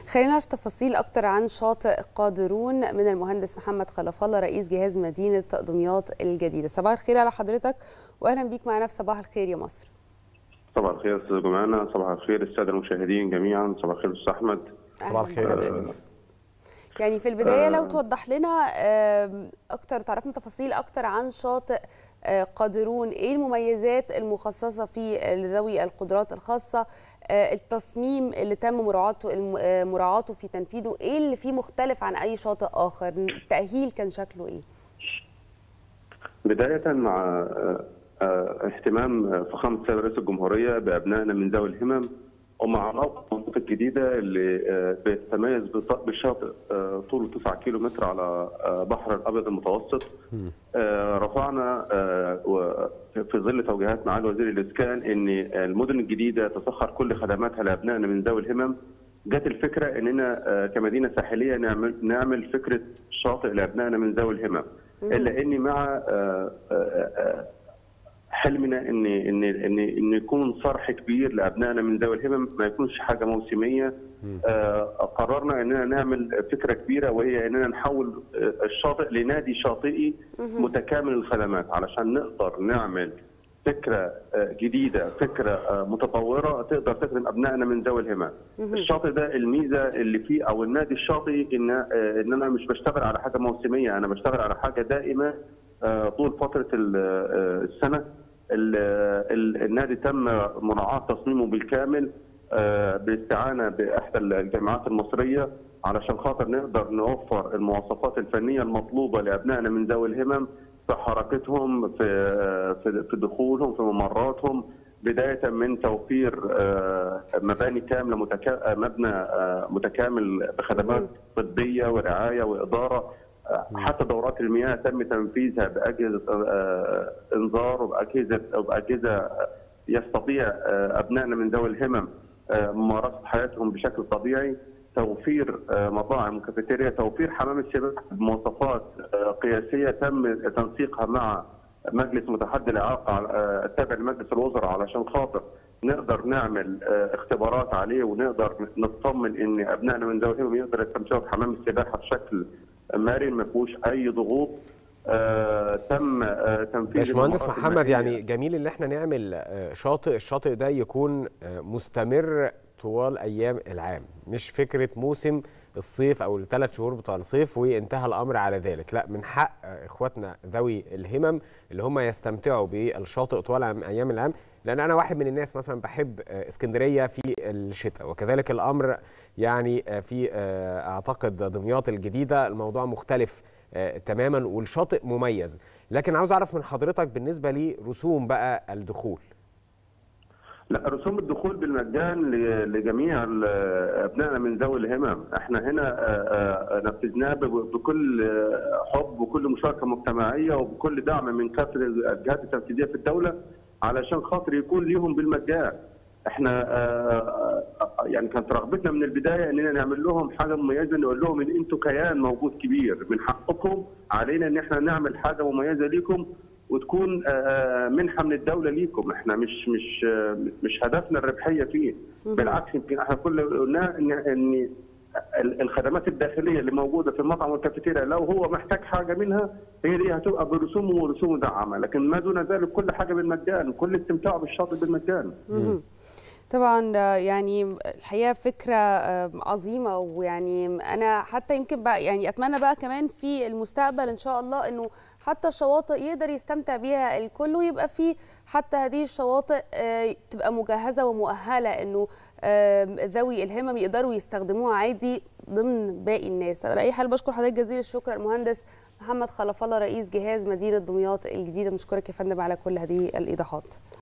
خلينا نعرف تفاصيل اكتر عن شاطئ قادرون من المهندس محمد خلف الله رئيس جهاز مدينه دمياط الجديده صباح الخير على حضرتك واهلا بيك معنا في صباح الخير يا مصر صباح الخير استاذ جمانه صباح الخير الساده المشاهدين جميعا صباح الخير استاذ احمد أهلاً صباح الخير يا بحضرتك. باشمهندس. يعني في البدايه لو توضح لنا آم، اكتر تعرفنا تفاصيل اكتر عن شاطئ آه، قادرون ايه المميزات المخصصه فيه لذوي القدرات الخاصه آه، التصميم اللي تم مراعاته الم- آه، مراعاته في تنفيذه ايه اللي فيه مختلف عن اي شاطئ اخر التاهيل كان شكله ايه بدايه مع آه، آه، اهتمام فخامه السيد رئيس الجمهوريه بابنائنا من ذوي الهمم ومع موقع المنطقه الجديده اللي آه، بيتميز بط- بشاطئ آه، طوله 9 كيلو متر على آه، بحر الابيض المتوسط آه، رفعنا آه، و- في ظل توجيهات معالي وزير الاسكان ان المدن الجديده تسخر كل خدماتها لابنائنا من ذوي الهمم جت الفكره اننا آه، كمدينه ساحليه نعمل نعمل فكره شاطئ لابنائنا من ذوي الهمم الا اني مع آه، آه، آه، حلمنا ان ان ان ان يكون صرح كبير لابنائنا من ذوي الهمم ما يكونش حاجه موسميه آه، قررنا اننا نعمل فكره كبيره وهي اننا نحول آه، الشاطئ لنادي شاطئي متكامل الخدمات علشان نقدر نعمل فكره آه، جديده فكره آه، متطوره تقدر تخدم ابنائنا من ذوي الهمم. الشاطئ ده الميزه اللي فيه او النادي الشاطئي ان آه، ان انا مش بشتغل على حاجه موسميه انا بشتغل على حاجه دائمه آه، طول فتره ال- آه، السنه ال- ال- النادي تم مراعاه تصميمه بالكامل آه، باستعانه باحدى الجامعات المصريه علشان خاطر نقدر نوفر المواصفات الفنيه المطلوبه لابنائنا من ذوي الهمم في حركتهم في في في دخولهم في ممراتهم بدايه من توفير آه، مباني كامله متكا... آه، مبنى آه، متكامل بخدمات طبيه ورعايه واداره آه، حتى دورات المياه تم تنفيذها باجهزه آه، انذار وباجهزه وباجهزه يستطيع آه، ابنائنا من ذوي الهمم آه، ممارسه حياتهم بشكل طبيعي توفير آه، مطاعم وكافيتيريا توفير حمام السباحه بمواصفات آه، قياسيه تم تنسيقها مع مجلس متحدي الاعاقه آه، التابع لمجلس الوزراء علشان خاطر نقدر نعمل آه، اختبارات عليه ونقدر نطمن ان ابنائنا من ذوي الهمم يقدروا يستمتعوا بحمام السباحه بشكل مرن ما فيهوش اي ضغوط آه، تم آه، تنفيذ باشمهندس المهارات محمد المائية. يعني جميل ان احنا نعمل آه، شاطئ الشاطئ ده يكون آه، مستمر طوال ايام العام مش فكره موسم الصيف او الثلاث شهور بتوع الصيف وانتهى الامر على ذلك لا من حق آه، اخواتنا ذوي الهمم اللي هم يستمتعوا بالشاطئ طوال عام- ايام العام لان انا واحد من الناس مثلا بحب آه، اسكندريه في الشتاء وكذلك الامر يعني آه، في آه، اعتقد دمياط الجديده الموضوع مختلف آه، تماما والشاطئ مميز لكن عاوز اعرف من حضرتك بالنسبه لرسوم بقى الدخول لا رسوم الدخول بالمجان ل- لجميع ال- ابنائنا من ذوي الهمم، احنا هنا آه، آه، نفذناه ب- بكل آه، حب وكل مشاركه مجتمعيه وبكل دعم من كافه الجهات التنفيذيه في الدوله علشان خاطر يكون ليهم بالمجان. احنا آه، آه، يعني كانت رغبتنا من البدايه اننا نعمل لهم حاجه مميزه نقول لهم ان انتوا كيان موجود كبير من حقكم علينا ان احنا نعمل حاجه مميزه ليكم وتكون آه، منحه من الدوله ليكم احنا مش مش آه، مش هدفنا الربحيه فيه بالعكس يمكن احنا كل اللي قلناه ان ان ال- الخدمات الداخليه اللي موجوده في المطعم والكافيتيريا لو هو محتاج حاجه منها هي دي هتبقى برسوم ورسوم مدعمه لكن ما دون ذلك كل حاجه بالمجان كل استمتاع بالشاطئ بالمجان مهم. طبعا آه، يعني الحقيقه فكره آه، عظيمه ويعني انا حتى يمكن بقى يعني اتمنى بقى كمان في المستقبل ان شاء الله انه حتى الشواطئ يقدر يستمتع بيها الكل ويبقى في حتى هذه الشواطئ آه، تبقى مجهزه ومؤهله انه آه، ذوي الهمم يقدروا يستخدموها عادي ضمن باقي الناس على اي حال بشكر حضرتك جزيل الشكر المهندس محمد خلف الله رئيس جهاز مدينه دمياط الجديده بنشكرك يا فندم على كل هذه الايضاحات